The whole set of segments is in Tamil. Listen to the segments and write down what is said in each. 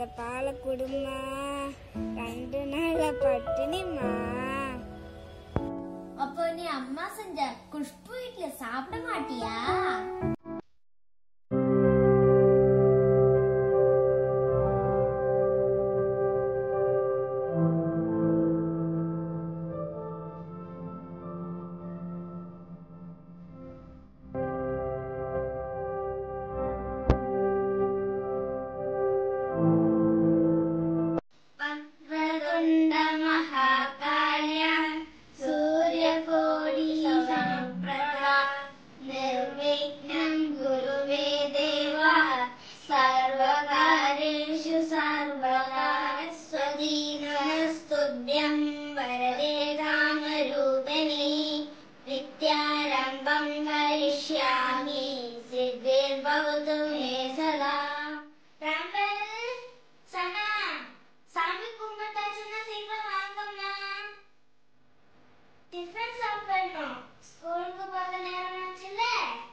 அந்த பாலை குடுமா ரெண்டு நாள பட்டினிமா அப்போ நீ அம்மா செஞ்ச குஷ்பு வீட்ல சாப்பிட மாட்டியா వక్రతుండ మహాకార్యం సూర్యకోటి సంప్రభ నిర్విఘ్నం గురువే దేవ సర్వకార్యేషు సర్వదా స్వదీనస్తుభ్యం వరదే కామరూపిణి విద్యారంభం కరిష్యామి సిద్ధిర్భవతు మే సదా రాంబల్ సనా சாமி கும்பிட்டாச்சுன்னா சீக்கிரம் வாங்கம்மா டிஃபன் சாப்பிடணும் ஸ்கூலுக்கு போக நேரம் ஆச்சுல்ல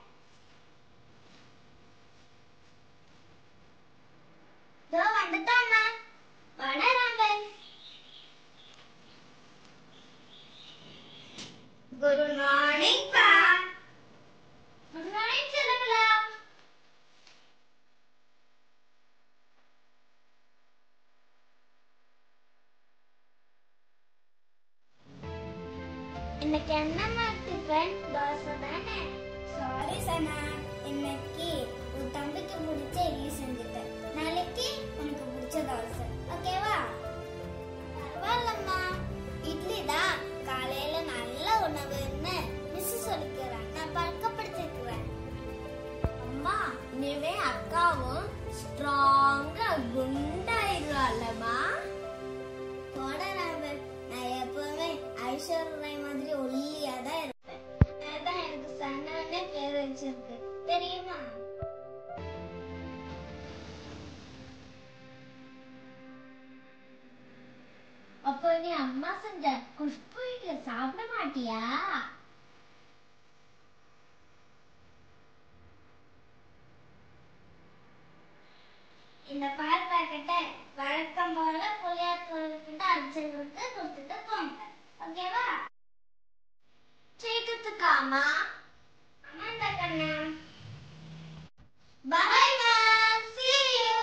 இதோ வந்துட்டாம்மா வட ராம்பன் குட் மார்னிங் பா குட் மார்னிங் செல்லங்களா இன்னைக்கு என்னம்மா டிஃபன் தோசை தானே சாரி சனா இன்னைக்கு உன் தம்பிக்கு பிடிச்ச இட்லி செஞ்சுட்டேன் நாளைக்கு உனக்கு பிடிச்ச தோசை ஓகேவா பரவாயில்லம்மா இட்லி தான் காலையில நல்ல உணவுன்னு மிஸ் சொல்லிக்கிறேன் நான் பழக்கப்படுத்திக்கிறேன் அம்மா இனிமே அக்காவும் ஸ்ட்ராங்கா குண்டாயிருவாள்லம்மா போட ராமன் நான் எப்பவுமே ஐஸ்வர்யா மாதிரி ஒல்லியா தான் இருப்பேன் அதான் எனக்கு சனானே பேர் வச்சிருக்கு தெரியுமா அப்போ நீ அம்மா செஞ்ச குஷ்பு வீட்ல சாப்பிட மாட்டியா இந்த பால் பாக்கெட்டை வழக்கம் போல புளியாத்தூர்கிட்ட அடிச்சு கொடுத்து கொடுத்துட்டு போங்க ஓகேவா கேக்குதுக்காமா அம்மா இந்த கண்ணா பாய் மேம் see you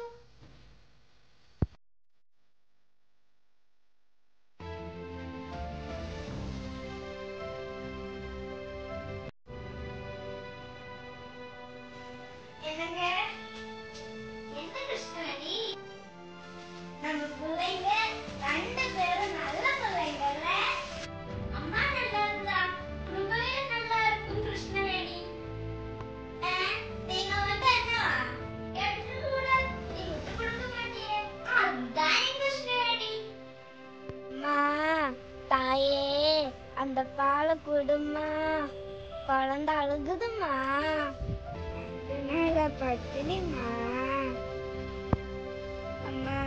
என்னங்க என்ன கிருஷ்ணவேணி நம்ம பிள்ளைங்க ரெண்டு பேரும் நல்ல பிள்ளைங்கல்ல அம்மா நல்லா இருந்தா ரொம்பவே நல்லா இருக்கும் கிருஷ்ணவேணி ஆ, நீங்க வந்து என்னவா எடுத்து கூட நீ விட்டு கொடுக்க மாட்டியே அதுதான் என் கிருஷ்ணவேணி அம்மா தாயே அந்த பாலை குடுமா குழந்தை அழுகுதுமா நேர பட்டினிமா அம்மா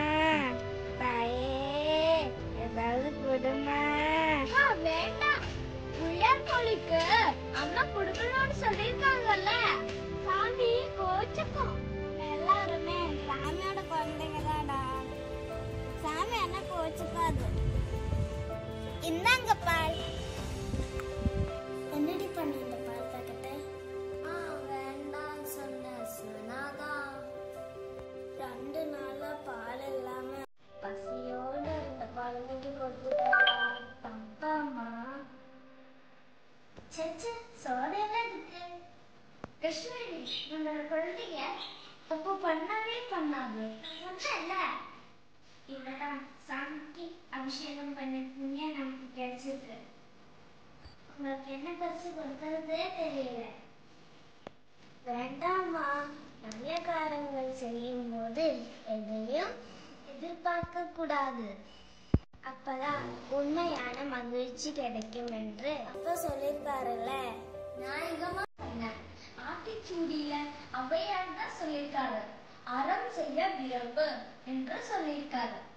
தாயே ஏதாவது கொடுமா வேண்டாம் புள்ளியார் கோழிக்கு அம்மா குடுக்கணும்னு சொல்லிருக்காங்கல்ல சாமி கோச்சுக்கும் எல்லாருமே சாமியோட குழந்தைங்க தான்டா சாமி என்ன கோச்சுக்காது இந்தாங்க பால் என்னடி பண்ண இந்த பால் பாக்கெட்டை வேண்டாம் சொன்ன சொன்னாதான் ரெண்டு நாளா பால் இல்லாம பசியோட இருந்த குழந்தைக்கு கொடுத்துட்டா தப்பாமா சச்ச சோடையெல்லாம் இருக்கு கிருஷ்ணவேணி உன்னோட குழந்தைங்க தப்பு பண்ணவே பண்ணாது சொன்னல இவதான் சாமிக்கு அபிஷேகம் பண்ண புண்ணியம் நமக்கு கிடைச்சிருக்கு உங்களுக்கு என்ன பரிசு கொடுக்கறதே தெரியல வேண்டாமா நல்ல காரியங்கள் செய்யும் போது எதையும் எதிர்பார்க்க கூடாது அப்பதான் உண்மையான மகிழ்ச்சி கிடைக்கும் என்று அப்ப சொல்லியிருக்காருல்ல நான் எங்கம்மா சொன்னேன் ஆத்திச்சூடியில ஔவையார் தான் சொல்லியிருக்காரு அறம் செய்ய விரும்பு என்று சொல்லியிருக்காரு